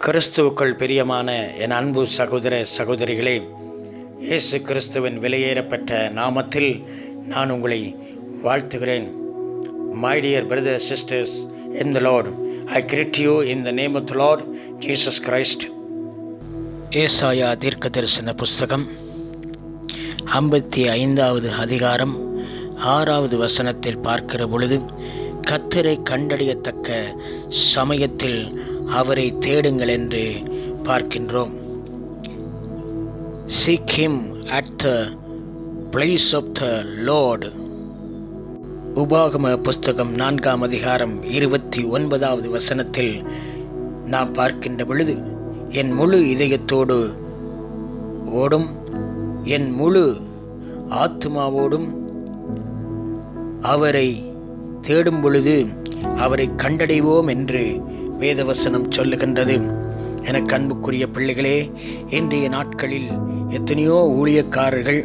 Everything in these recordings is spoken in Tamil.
கிறிஸ்துவுக்குள் பிரியமான என் அன்பு சகோதர சகோதரிகளே இயேசு கிறிஸ்துவின் விலையேறப்பட்ட நாமத்தில் நான் உங்களை வாழ்த்துகிறேன் my dear brother sisters in the Lord I greet you in the name of the Lord Jesus Christ ஏசாயா தீர்க்க தரிசன புஸ்தகம் ஐம்பத்தி ஐந்தாவது அதிகாரம் ஆறாவது வசனத்தில் பார்க்கிற பொழுது கத்தரை கண்டறியத்தக்க சமயத்தில் அவரை தேடுங்கள் என்று பார்க்கின்றோம் seek him at the place of the Lord உபாகம புஸ்தகம் நான்காம் அதிகாரம் இருபத்தி ஒன்பதாவது வசனத்தில் நாம் பார்க்கின்ற பொழுது என் முழு இதயத்தோடு ஓடும் என் முழு ஆத்மாவோடும் அவரை தேடும் பொழுது அவரை கண்டடைவோம் என்று வேதவசனம் சொல்லுகின்றது எனக்கு அன்புக்குரிய பிள்ளைகளே இன்றைய நாட்களில் எத்தனையோ ஊழியக்காரர்கள்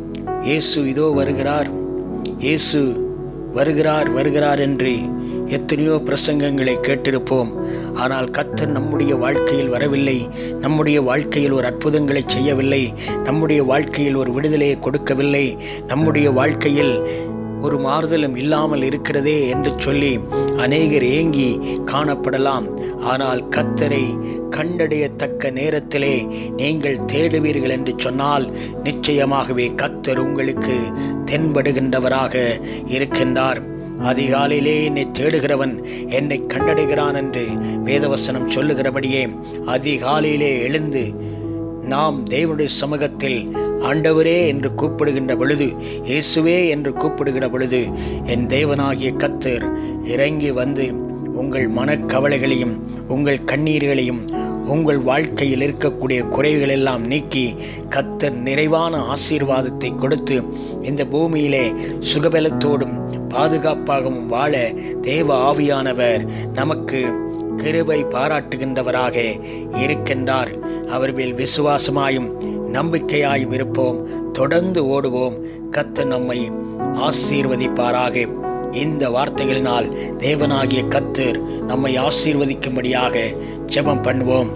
இயேசு இதோ வருகிறார் இயேசு வருகிறார் வருகிறார் என்று எத்தனையோ பிரசங்கங்களை கேட்டிருப்போம் ஆனால் கத்தர் நம்முடைய வாழ்க்கையில் வரவில்லை நம்முடைய வாழ்க்கையில் ஒரு அற்புதங்களை செய்யவில்லை நம்முடைய வாழ்க்கையில் ஒரு விடுதலையை கொடுக்கவில்லை நம்முடைய வாழ்க்கையில் ஒரு மாறுதலும் இல்லாமல் இருக்கிறதே என்று சொல்லி அநேகர் ஏங்கி காணப்படலாம் ஆனால் கத்தரை கண்டடையத்தக்க நேரத்திலே நீங்கள் தேடுவீர்கள் என்று சொன்னால் நிச்சயமாகவே கத்தர் உங்களுக்கு தென்படுகின்றவராக இருக்கின்றார் அதிகாலையிலே என்னை தேடுகிறவன் என்னை கண்டடைகிறான் என்று வேதவசனம் சொல்லுகிறபடியே அதிகாலையிலே எழுந்து நாம் தேவனுடைய சமூகத்தில் ஆண்டவரே என்று கூப்பிடுகின்ற பொழுது இயேசுவே என்று கூப்பிடுகிற பொழுது என் தேவனாகிய கத்தர் இறங்கி வந்து உங்கள் மனக்கவலைகளையும் உங்கள் கண்ணீர்களையும் உங்கள் வாழ்க்கையில் இருக்கக்கூடிய குறைகள் எல்லாம் நீக்கி கத்தர் நிறைவான ஆசீர்வாதத்தை கொடுத்து இந்த பூமியிலே சுகபலத்தோடும் பாதுகாப்பாகவும் வாழ தேவ ஆவியானவர் நமக்கு கிருபை பாராட்டுகின்றவராக இருக்கின்றார் அவர் மேல் விசுவாசமாயும் நம்பிக்கையாயும் இருப்போம் தொடர்ந்து ஓடுவோம் கத்து நம்மை ஆசீர்வதிப்பாராக இந்த வார்த்தைகளினால் தேவனாகிய கத்தர் நம்மை ஆசீர்வதிக்கும்படியாக ஜெபம் பண்ணுவோம்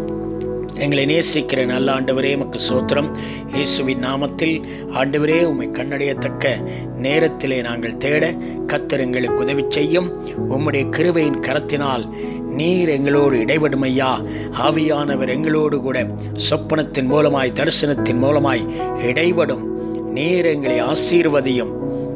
எங்களை நேசிக்கிற நல்ல ஆண்டவரே மக்கு சோத்திரம் இயேசுவின் நாமத்தில் ஆண்டவரே உம்மை கண்ணடையத்தக்க நேரத்திலே நாங்கள் தேட கத்தர் எங்களுக்கு உதவி செய்யும் உம்முடைய கிருபையின் கரத்தினால் நீர் எங்களோடு இடைபடும் ஐயா ஆவியானவர் எங்களோடு கூட சொப்பனத்தின் மூலமாய் தரிசனத்தின் மூலமாய் இடைபடும் நீர் எங்களை ஆசீர்வதியும்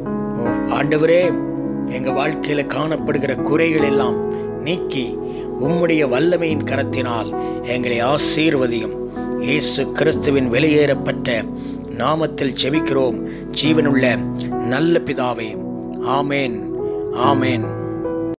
ஆண்டவரே எங்க வாழ்க்கையில காணப்படுகிற குறைகள் எல்லாம் நீக்கி உம்முடைய வல்லமையின் கரத்தினால் எங்களை ஆசீர்வதியும் இயேசு கிறிஸ்துவின் வெளியேறப்பட்ட நாமத்தில் செபிக்கிறோம் ஜீவனுள்ள நல்ல பிதாவே ஆமேன் ஆமேன்